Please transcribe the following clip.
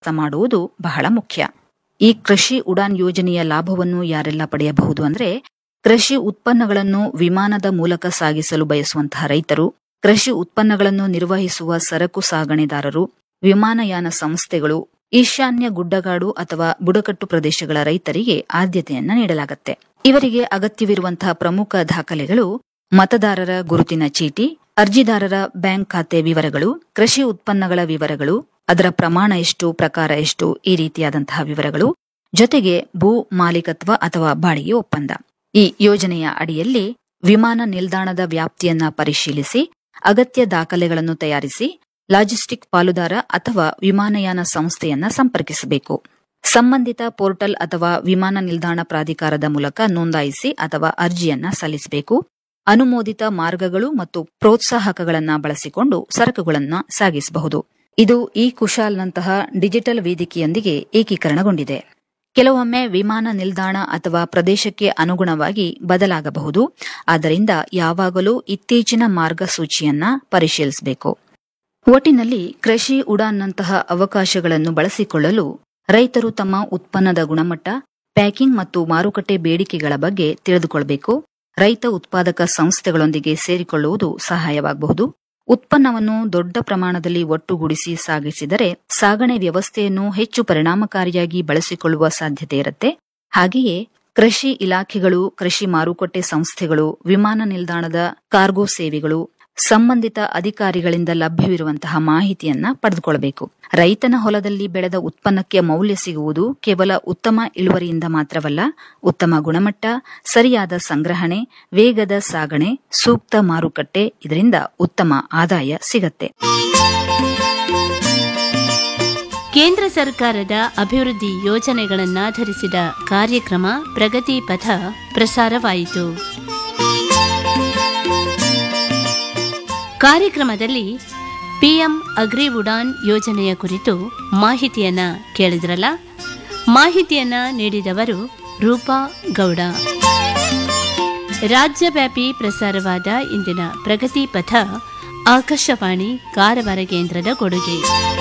ಮಾಡುವುದು ಬಹಳ ಮುಖ್ಯ ಈ ಕೃಷಿ ಉಡಾನ್ ಯೋಜನೆಯ ಲಾಭವನ್ನು ಯಾರೆಲ್ಲ ಪಡೆಯಬಹುದು ಅಂದ್ರೆ ಕೃಷಿ ಉತ್ಪನ್ನಗಳನ್ನು ವಿಮಾನದ ಮೂಲಕ ಸಾಗಿಸಲು ಬಯಸುವಂತಹ ರೈತರು ಕೃಷಿ ಉತ್ಪನ್ನಗಳನ್ನು ನಿರ್ವಹಿಸುವ ಸರಕು ಸಾಗಣೆದಾರರು ವಿಮಾನಯಾನ ಸಂಸ್ಥೆಗಳು ಈಶಾನ್ಯ ಗುಡ್ಡಗಾಡು ಅಥವಾ ಬುಡಕಟ್ಟು ಪ್ರದೇಶಗಳ ರೈತರಿಗೆ ಆದ್ಯತೆಯನ್ನ ನೀಡಲಾಗುತ್ತೆ ಇವರಿಗೆ ಅಗತ್ಯವಿರುವಂತಹ ಪ್ರಮುಖ ದಾಖಲೆಗಳು ಮತದಾರರ ಗುರುತಿನ ಚೀಟಿ ಅರ್ಜಿದಾರರ ಬ್ಯಾಂಕ್ ಖಾತೆ ವಿವರಗಳು ಕೃಷಿ ಉತ್ಪನ್ನಗಳ ವಿವರಗಳು ಅದರ ಪ್ರಮಾಣ ಎಷ್ಟು ಪ್ರಕಾರ ಎಷ್ಟು ಈ ರೀತಿಯಾದಂತಹ ವಿವರಗಳು ಜೊತೆಗೆ ಭೂ ಮಾಲೀಕತ್ವ ಅಥವಾ ಬಾಡಿಗೆ ಒಪ್ಪಂದ ಈ ಯೋಜನೆಯ ಅಡಿಯಲ್ಲಿ ವಿಮಾನ ನಿಲ್ದಾಣದ ವ್ಯಾಪ್ತಿಯನ್ನ ಪರಿಶೀಲಿಸಿ ಅಗತ್ಯ ದಾಖಲೆಗಳನ್ನು ತಯಾರಿಸಿ ಲಾಜಿಸ್ಟಿಕ್ ಪಾಲುದಾರ ಅಥವಾ ವಿಮಾನಯಾನ ಸಂಸ್ಥೆಯನ್ನ ಸಂಪರ್ಕಿಸಬೇಕು ಸಂಬಂಧಿತ ಪೋರ್ಟಲ್ ಅಥವಾ ವಿಮಾನ ನಿಲ್ದಾಣ ಪ್ರಾಧಿಕಾರದ ಮೂಲಕ ನೋಂದಾಯಿಸಿ ಅಥವಾ ಅರ್ಜಿಯನ್ನ ಸಲ್ಲಿಸಬೇಕು ಅನುಮೋದಿತ ಮಾರ್ಗಗಳು ಮತ್ತು ಪ್ರೋತ್ಸಾಹಕಗಳನ್ನ ಬಳಸಿಕೊಂಡು ಸರಕುಗಳನ್ನ ಸಾಗಿಸಬಹುದು ಇದು ಈ ಕುಶಾಲ್ನಂತಹ ಡಿಜಿಟಲ್ ವೇದಿಕೆಯೊಂದಿಗೆ ಏಕೀಕರಣಗೊಂಡಿದೆ ಕೆಲವೊಮ್ಮೆ ವಿಮಾನ ನಿಲ್ದಾಣ ಅಥವಾ ಪ್ರದೇಶಕ್ಕೆ ಅನುಗುಣವಾಗಿ ಬದಲಾಗಬಹುದು ಆದ್ದರಿಂದ ಯಾವಾಗಲೂ ಇತ್ತೀಚಿನ ಮಾರ್ಗಸೂಚಿಯನ್ನ ಪರಿಶೀಲಿಸಬೇಕು ಒಟ್ಟಿನಲ್ಲಿ ಕೃಷಿ ಉಡಾನ್ನಂತಹ ಅವಕಾಶಗಳನ್ನು ಬಳಸಿಕೊಳ್ಳಲು ರೈತರು ತಮ್ಮ ಉತ್ಪನ್ನದ ಗುಣಮಟ್ಟ ಪ್ಯಾಕಿಂಗ್ ಮತ್ತು ಮಾರುಕಟ್ಟೆ ಬೇಡಿಕೆಗಳ ಬಗ್ಗೆ ತಿಳಿದುಕೊಳ್ಳಬೇಕು ರೈತ ಉತ್ಪಾದಕ ಸಂಸ್ಥೆಗಳೊಂದಿಗೆ ಸೇರಿಕೊಳ್ಳುವುದು ಸಹಾಯವಾಗಬಹುದು ಉತ್ಪನ್ನವನ್ನು ದೊಡ್ಡ ಪ್ರಮಾಣದಲ್ಲಿ ಒಟ್ಟುಗೂಡಿಸಿ ಸಾಗಿಸಿದರೆ ಸಾಗಣೆ ವ್ಯವಸ್ಥೆಯನ್ನು ಹೆಚ್ಚು ಪರಿಣಾಮಕಾರಿಯಾಗಿ ಬಳಸಿಕೊಳ್ಳುವ ಸಾಧ್ಯತೆ ಇರುತ್ತೆ ಹಾಗೆಯೇ ಕೃಷಿ ಇಲಾಖೆಗಳು ಕೃಷಿ ಮಾರುಕಟ್ಟೆ ಸಂಸ್ಥೆಗಳು ವಿಮಾನ ನಿಲ್ದಾಣದ ಕಾರ್ಗೋ ಸೇವೆಗಳು ಸಂಬಂಧಿತ ಅಧಿಕಾರಿಗಳಿಂದ ಲಭ್ಯವಿರುವಂತಹ ಮಾಹಿತಿಯನ್ನ ಪಡೆದುಕೊಳ್ಳಬೇಕು ರೈತನ ಹೊಲದಲ್ಲಿ ಬೆಳೆದ ಉತ್ಪನ್ನಕ್ಕೆ ಮೌಲ್ಯ ಸಿಗುವುದು ಕೇವಲ ಉತ್ತಮ ಇಳುವರಿಯಿಂದ ಮಾತ್ರವಲ್ಲ ಉತ್ತಮ ಗುಣಮಟ್ಟ ಸರಿಯಾದ ಸಂಗ್ರಹಣೆ ವೇಗದ ಸಾಗಣೆ ಸೂಕ್ತ ಮಾರುಕಟ್ಟೆ ಇದರಿಂದ ಉತ್ತಮ ಆದಾಯ ಸಿಗತ್ತೆ ಕೇಂದ್ರ ಸರ್ಕಾರದ ಅಭಿವೃದ್ಧಿ ಯೋಜನೆಗಳನ್ನಾಧರಿಸಿದ ಕಾರ್ಯಕ್ರಮ ಪ್ರಗತಿ ಪಥ ಪ್ರಸಾರವಾಯಿತು ಕಾರ್ಯಕ್ರಮದಲ್ಲಿ ಪಿಎಂ ಅಗ್ರಿ ಉಡಾನ್ ಯೋಜನೆಯ ಕುರಿತು ಮಾಹಿತಿಯನ್ನ ಕೇಳಿದ್ರಲ್ಲ ಮಾಹಿತಿಯನ್ನ ನೀಡಿದವರು ರೂಪಾ ಗೌಡ ರಾಜ್ಯವ್ಯಾಪಿ ಪ್ರಸಾರವಾದ ಇಂದಿನ ಪ್ರಗತಿ ಪಥ ಆಕಾಶವಾಣಿ ಕಾರವಾರ ಕೇಂದ್ರದ ಕೊಡುಗೆ